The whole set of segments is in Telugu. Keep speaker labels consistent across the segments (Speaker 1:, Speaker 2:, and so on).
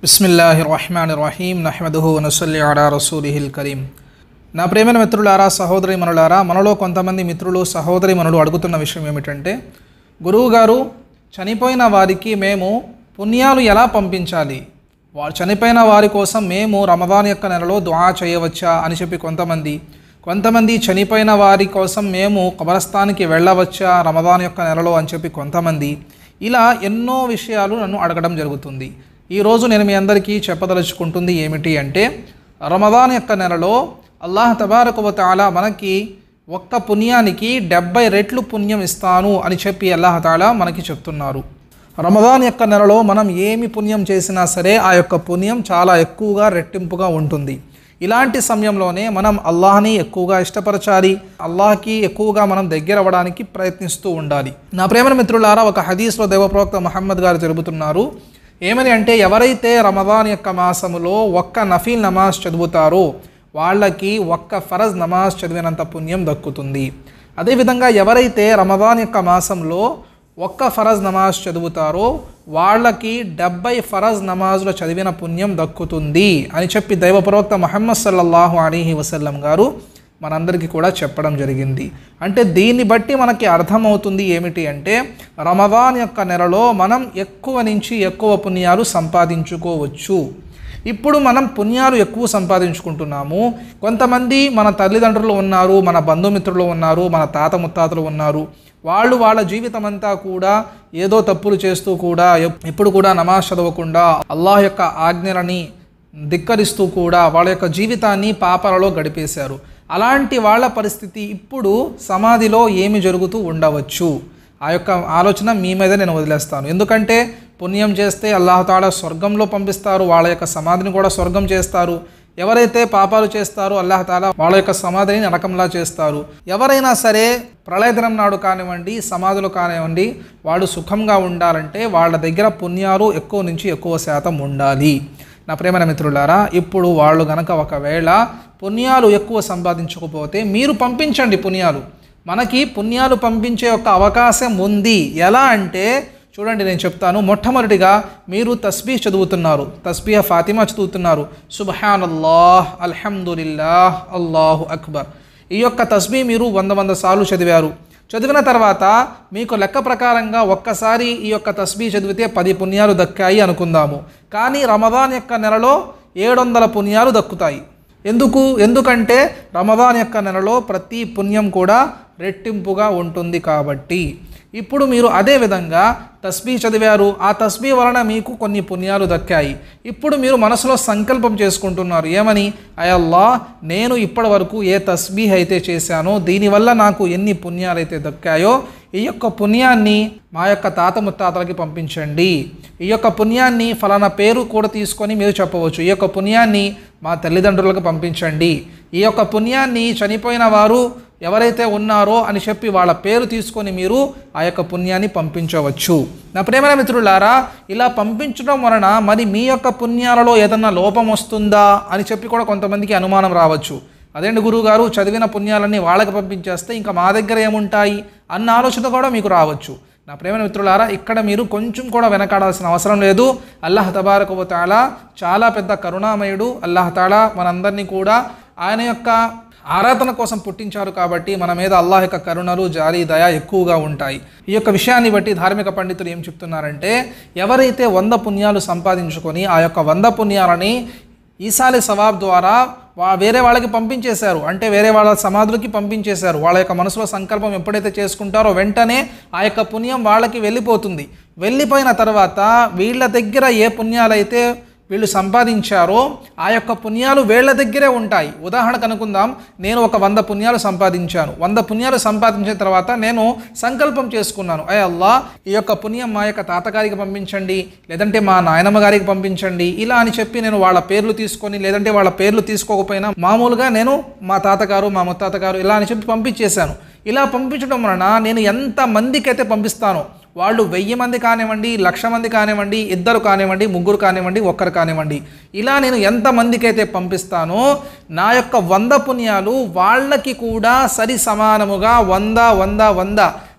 Speaker 1: బిస్మిల్లాహి రహమాన్ రహీం నహ్మదుహు నసల్లి అలా రసూలిహిల్ కరీం నా ప్రేమైన మిత్రులారా సహోదరి మనులారా మనలో కొంతమంది మిత్రులు సహోదరి మనులు అడుగుతున్న విషయం ఏమిటంటే గురువుగారు చనిపోయిన వారికి మేము పుణ్యాలు ఎలా పంపించాలి వారు చనిపోయిన వారి కోసం మేము రమదాన్ యొక్క నెలలో దుఆ చేయవచ్చా అని చెప్పి కొంతమంది కొంతమంది చనిపోయిన వారి కోసం మేము కబరస్థానికి వెళ్ళవచ్చా రమదాన్ యొక్క నెలలో అని చెప్పి కొంతమంది ఇలా ఎన్నో విషయాలు నన్ను అడగడం జరుగుతుంది ఈరోజు నేను మీ అందరికీ చెప్పదలుచుకుంటుంది ఏమిటి అంటే రమదాన్ యొక్క నెలలో అల్లాహ్ తబారకువ తాలా మనకి ఒక్క పుణ్యానికి డెబ్బై రెట్లు పుణ్యం ఇస్తాను అని చెప్పి అల్లాహ్ తాలా మనకి చెప్తున్నారు రమదాన్ యొక్క నెలలో మనం ఏమి పుణ్యం చేసినా సరే ఆ యొక్క పుణ్యం చాలా ఎక్కువగా రెట్టింపుగా ఉంటుంది ఇలాంటి సమయంలోనే మనం అల్లాహ్ని ఎక్కువగా ఇష్టపరచాలి అల్లాహ్కి ఎక్కువగా మనం దగ్గర అవ్వడానికి ప్రయత్నిస్తూ ఉండాలి నా ప్రేమ మిత్రులారా ఒక హదీస్లో దైవప్రవక్త మహమ్మద్ గారు తెలుపుతున్నారు ఏమని అంటే ఎవరైతే రమదాన్ యొక్క మాసములో ఒక్క నఫీల్ నమాజ్ చదువుతారో వాళ్ళకి ఒక్క ఫరజ్ నమాజ్ చదివినంత పుణ్యం దక్కుతుంది అదేవిధంగా ఎవరైతే రమదాన్ యొక్క మాసంలో ఒక్క ఫరజ్ నమాజ్ చదువుతారో వాళ్ళకి డెబ్బై ఫరజ్ నమాజులు చదివిన పుణ్యం దక్కుతుంది అని చెప్పి దైవప్రవక్త మహమ్మద్ సల్లల్లాహు అలీహి వసల్లం గారు మనందరికీ కూడా చెప్పడం జరిగింది అంటే దీన్ని బట్టి మనకి అర్థమవుతుంది ఏమిటి అంటే రమదాన్ యొక్క నెలలో మనం ఎక్కువ నుంచి ఎక్కువ పుణ్యాలు సంపాదించుకోవచ్చు ఇప్పుడు మనం పుణ్యాలు ఎక్కువ సంపాదించుకుంటున్నాము కొంతమంది మన తల్లిదండ్రులు ఉన్నారు మన బంధుమిత్రులు ఉన్నారు మన తాత ముత్తాతలు ఉన్నారు వాళ్ళు వాళ్ళ జీవితం అంతా కూడా ఏదో తప్పులు చేస్తూ కూడా ఎప్- ఎప్పుడు కూడా నమాజ్ చదవకుండా అల్లాహ్ యొక్క ఆజ్ఞలని ధిక్కరిస్తూ కూడా వాళ్ళ యొక్క జీవితాన్ని పాపాలలో గడిపేశారు అలాంటి వాళ్ళ పరిస్థితి ఇప్పుడు సమాధిలో ఏమి జరుగుతూ ఉండవచ్చు ఆ యొక్క ఆలోచన మీ మీద నేను వదిలేస్తాను ఎందుకంటే పుణ్యం చేస్తే అల్లాహతాళ స్వర్గంలో పంపిస్తారు వాళ్ళ యొక్క సమాధిని కూడా స్వర్గం చేస్తారు ఎవరైతే పాపాలు చేస్తారో అల్లాహతాల వాళ్ళ యొక్క సమాధిని నరకంలా చేస్తారు ఎవరైనా సరే ప్రళయ దినం నాడు కానివ్వండి సమాధులు కానివ్వండి వాళ్ళు సుఖంగా ఉండాలంటే వాళ్ళ దగ్గర పుణ్యాలు ఎక్కువ నుంచి ఎక్కువ శాతం ఉండాలి నా ప్రేమైన మిత్రులారా ఇప్పుడు వాళ్ళు గనక ఒకవేళ పుణ్యాలు ఎక్కువ సంపాదించకపోతే మీరు పంపించండి పుణ్యాలు మనకి పుణ్యాలు పంపించే ఒక అవకాశం ఉంది ఎలా అంటే చూడండి నేను చెప్తాను మొట్టమొదటిగా మీరు తస్బీ చదువుతున్నారు తస్బీహ ఫాతిమా చదువుతున్నారు సుబహాన్ అల్లాహ్ అల్హమ్దుల్లాహ్ అల్లాహు అక్బర్ ఈ యొక్క తస్బీ మీరు వంద వంద సార్లు చదివారు చదివిన తర్వాత మీకు లెక్క ప్రకారంగా ఒక్కసారి ఈ యొక్క తస్బీ చదివితే పది పుణ్యాలు దక్కాయి అనుకుందాము కానీ రమదాన్ యొక్క నెలలో ఏడు వందల పుణ్యాలు దక్కుతాయి ఎందుకు ఎందుకంటే రమదాన్ యొక్క నెలలో ప్రతి పుణ్యం కూడా రెట్టింపుగా ఉంటుంది కాబట్టి ఇప్పుడు మీరు అదే విధంగా తస్బీ చదివారు ఆ తస్బీ వలన మీకు కొన్ని పుణ్యాలు దక్కాయి ఇప్పుడు మీరు మనసులో సంకల్పం చేసుకుంటున్నారు ఏమని అయల్లా నేను ఇప్పటి వరకు ఏ తస్బీ అయితే చేశానో దీనివల్ల నాకు ఎన్ని పుణ్యాలు అయితే దక్కాయో ఈ యొక్క పుణ్యాన్ని మా యొక్క తాత ముత్తాతలకి పంపించండి ఈ యొక్క పుణ్యాన్ని ఫలానా పేరు కూడా తీసుకొని మీరు చెప్పవచ్చు ఈ యొక్క పుణ్యాన్ని మా తల్లిదండ్రులకు పంపించండి ఈ యొక్క పుణ్యాన్ని చనిపోయిన వారు ఎవరైతే ఉన్నారో అని చెప్పి వాళ్ళ పేరు తీసుకొని మీరు ఆ యొక్క పుణ్యాన్ని పంపించవచ్చు నా ప్రేమైన మిత్రులారా ఇలా పంపించడం వలన మరి మీ యొక్క పుణ్యాలలో ఏదన్నా లోపం వస్తుందా అని చెప్పి కూడా కొంతమందికి అనుమానం రావచ్చు అదేంటి గురువుగారు చదివిన పుణ్యాలన్నీ వాళ్ళకి పంపించేస్తే ఇంకా మా దగ్గర ఏముంటాయి అన్న ఆలోచన కూడా మీకు రావచ్చు నా ప్రేమ మిత్రులారా ఇక్కడ మీరు కొంచెం కూడా వెనకాడాల్సిన అవసరం లేదు అల్లాహ్ తబారకు తాలా చాలా పెద్ద కరుణామయుడు అల్లాహ్ తాలా మనందరినీ కూడా ఆయన యొక్క ఆరాధన కోసం పుట్టించారు కాబట్టి మన మీద అల్లాహ్ యొక్క కరుణలు జారీ దయ ఎక్కువగా ఉంటాయి ఈ యొక్క విషయాన్ని బట్టి ధార్మిక పండితులు ఏం చెప్తున్నారంటే ఎవరైతే వంద పుణ్యాలు సంపాదించుకొని ఆ యొక్క వంద పుణ్యాలని ఈసాలి సవాబ్ ద్వారా వా వేరే వాళ్ళకి పంపించేశారు అంటే వేరే వాళ్ళ సమాధులకి పంపించేశారు వాళ్ళ యొక్క మనసులో సంకల్పం ఎప్పుడైతే చేసుకుంటారో వెంటనే ఆ యొక్క పుణ్యం వాళ్ళకి వెళ్ళిపోతుంది వెళ్ళిపోయిన తర్వాత వీళ్ళ దగ్గర ఏ పుణ్యాలైతే వీళ్ళు సంపాదించారో ఆ యొక్క పుణ్యాలు వీళ్ళ దగ్గరే ఉంటాయి ఉదాహరణకు అనుకుందాం నేను ఒక వంద పుణ్యాలు సంపాదించాను వంద పుణ్యాలు సంపాదించిన తర్వాత నేను సంకల్పం చేసుకున్నాను అయ్య అల్లా ఈ యొక్క పుణ్యం మా యొక్క తాతగారికి పంపించండి లేదంటే మా నాయనమ్మ గారికి పంపించండి ఇలా అని చెప్పి నేను వాళ్ళ పేర్లు తీసుకొని లేదంటే వాళ్ళ పేర్లు తీసుకోకపోయినా మామూలుగా నేను మా తాతగారు మా ముత్తాతగారు ఇలా అని చెప్పి పంపించేశాను ఇలా పంపించడం వలన నేను ఎంత మందికైతే పంపిస్తానో వాళ్ళు వెయ్యి మంది కానివ్వండి లక్ష మంది కానివ్వండి ఇద్దరు కానివ్వండి ముగ్గురు కానివ్వండి ఒక్కరు కానివ్వండి ఇలా నేను ఎంతమందికి అయితే పంపిస్తానో నా యొక్క వంద పుణ్యాలు వాళ్ళకి కూడా సరి సమానముగా వంద వంద వంద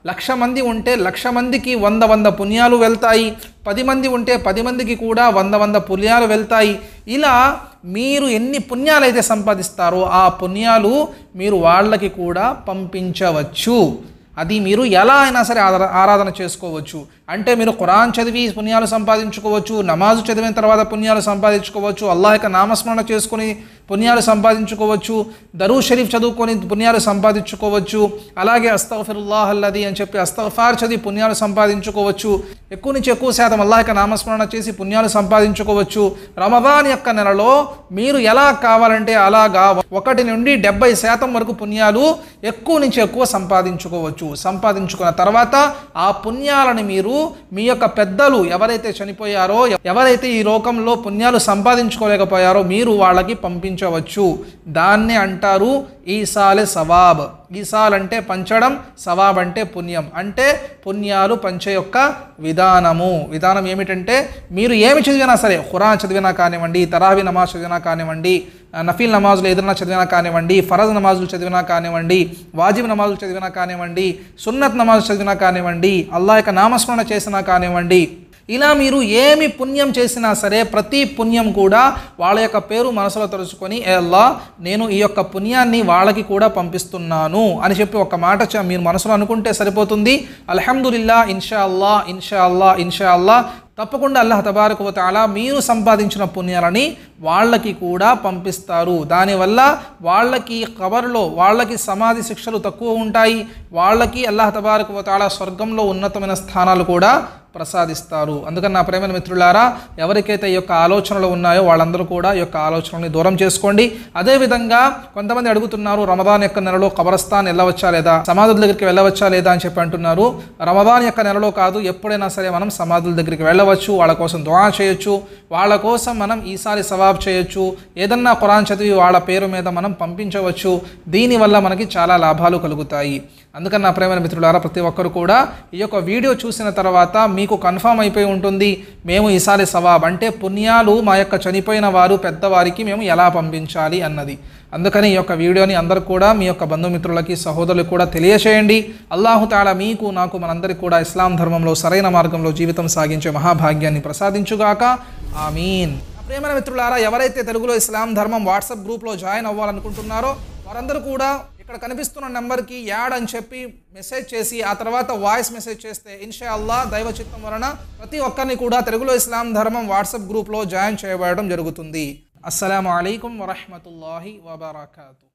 Speaker 1: లక్ష మంది ఉంటే లక్ష మందికి వంద వంద పుణ్యాలు వెళ్తాయి పది మంది ఉంటే పది మందికి కూడా వంద వంద పుణ్యాలు వెళ్తాయి ఇలా మీరు ఎన్ని పుణ్యాలు అయితే సంపాదిస్తారో ఆ పుణ్యాలు మీరు వాళ్ళకి కూడా పంపించవచ్చు అది మీరు ఎలా అయినా సరే ఆరా ఆరాధన చేసుకోవచ్చు అంటే మీరు ఖురాన్ చదివి పుణ్యాలు సంపాదించుకోవచ్చు నమాజు చదివిన తర్వాత పుణ్యాలు సంపాదించుకోవచ్చు అల్లాహ్ యొక్క నామస్మరణ చేసుకొని పుణ్యాలు సంపాదించుకోవచ్చు దరూ షరీఫ్ చదువుకొని పుణ్యాలు సంపాదించుకోవచ్చు అలాగే అస్తఫిరుల్లాహ్ అల్లది అని చెప్పి అస్తఫార్ చదివి పుణ్యాలు సంపాదించుకోవచ్చు ఎక్కువ నుంచి ఎక్కువ శాతం అల్లాహ్ యొక్క నామస్మరణ చేసి పుణ్యాలు సంపాదించుకోవచ్చు రమదాన్ యొక్క నెలలో మీరు ఎలా కావాలంటే అలాగా ఒకటి నుండి డెబ్బై శాతం వరకు పుణ్యాలు ఎక్కువ నుంచి ఎక్కువ సంపాదించుకోవచ్చు సంపాదించుకున్న తర్వాత ఆ పుణ్యాలని మీరు మీ యొక్క పెద్దలు ఎవరైతే చనిపోయారో ఎవరైతే ఈ లోకంలో పుణ్యాలు సంపాదించుకోలేకపోయారో మీరు వాళ్ళకి పంపించవచ్చు దాన్నే అంటారు ఈసాలే సవాబ్ ఈసాల్ అంటే పంచడం సవాబ్ అంటే పుణ్యం అంటే పుణ్యాలు పంచే యొక్క విధానము విధానం ఏమిటంటే మీరు ఏమి చదివినా సరే ఖురాన్ చదివినా కానివ్వండి తరావి నమాజ్ చదివినా కానివ్వండి నఫీల్ నమాజులు ఏదైనా చదివినా కానివ్వండి ఫరజ్ నమాజులు చదివినా కానివ్వండి వాజిబ్ నమాజులు చదివినా కానివ్వండి సున్నత్ నమాజులు చదివినా కానివ్వండి అల్లా యొక్క నామస్మరణ చేసినా కానివ్వండి ఇలా మీరు ఏమి పుణ్యం చేసినా సరే ప్రతి పుణ్యం కూడా వాళ్ళ యొక్క పేరు మనసులో తలుచుకొని "ఏ అల్లా నేను ఈ యొక్క పుణ్యాన్ని వాళ్ళకి కూడా పంపిస్తున్నాను అని చెప్పి ఒక మాట చ- మీరు మనసులో అనుకుంటే సరిపోతుంది అల్హమ్దుల్లా ఇన్షా అల్లా ఇన్షా అల్లా ఇన్షా అల్లా తప్పకుండా అల్లాహ్ తబారకు తాలా మీరు సంపాదించిన పుణ్యాలని వాళ్ళకి కూడా పంపిస్తారు దానివల్ల వాళ్ళకి కబర్లో వాళ్ళకి సమాధి శిక్షలు తక్కువ ఉంటాయి వాళ్ళకి అల్లాహ్ తబారకు తాలా స్వర్గంలో ఉన్నతమైన స్థానాలు కూడా ప్రసాదిస్తారు అందుకని నా ప్రేమ మిత్రులారా ఎవరికైతే ఈ యొక్క ఆలోచనలు ఉన్నాయో వాళ్ళందరూ కూడా ఈ యొక్క ఆలోచనల్ని దూరం చేసుకోండి అదేవిధంగా కొంతమంది అడుగుతున్నారు రమదాన్ యొక్క నెలలో కబరస్థాన్ వెళ్ళవచ్చా లేదా సమాధుల దగ్గరికి వెళ్ళవచ్చా లేదా అని చెప్పి అంటున్నారు రమదాన్ యొక్క నెలలో కాదు ఎప్పుడైనా సరే మనం సమాధుల దగ్గరికి వెళ్ళవచ్చు వాళ్ళ కోసం దుఆ చేయొచ్చు వాళ్ళ కోసం మనం ఈసారి సవాబ్ చేయొచ్చు ఏదన్నా ఖురాన్ చదివి వాళ్ళ పేరు మీద మనం పంపించవచ్చు దీనివల్ల మనకి చాలా లాభాలు కలుగుతాయి అందుకని నా ప్రేమ మిత్రులారా ప్రతి ఒక్కరు కూడా ఈ యొక్క వీడియో చూసిన తర్వాత మీకు కన్ఫామ్ అయిపోయి ఉంటుంది మేము ఈసారి సవాబ్ అంటే పుణ్యాలు మా యొక్క చనిపోయిన వారు పెద్దవారికి మేము ఎలా పంపించాలి అన్నది అందుకని ఈ యొక్క వీడియోని అందరూ కూడా మీ యొక్క బంధుమిత్రులకి సహోదరులకు కూడా తెలియచేయండి అల్లాహు తాలా మీకు నాకు మనందరికీ కూడా ఇస్లాం ధర్మంలో సరైన మార్గంలో జీవితం సాగించే మహాభాగ్యాన్ని ప్రసాదించుగాక ఆమీన్ నా ప్రేమ మిత్రులారా ఎవరైతే తెలుగులో ఇస్లాం ధర్మం వాట్సాప్ గ్రూప్లో జాయిన్ అవ్వాలనుకుంటున్నారో వారందరూ కూడా ఇక్కడ కనిపిస్తున్న నెంబర్కి యాడ్ అని చెప్పి మెసేజ్ చేసి ఆ తర్వాత వాయిస్ మెసేజ్ చేస్తే ఇన్షా అల్లా దైవ చిత్తం వలన ప్రతి ఒక్కరిని కూడా తెలుగులో ఇస్లాం ధర్మం వాట్సాప్ గ్రూప్లో జాయిన్ చేయబడడం జరుగుతుంది అస్సలం అయికం వరహమతుల్లాహి వబర్కాతు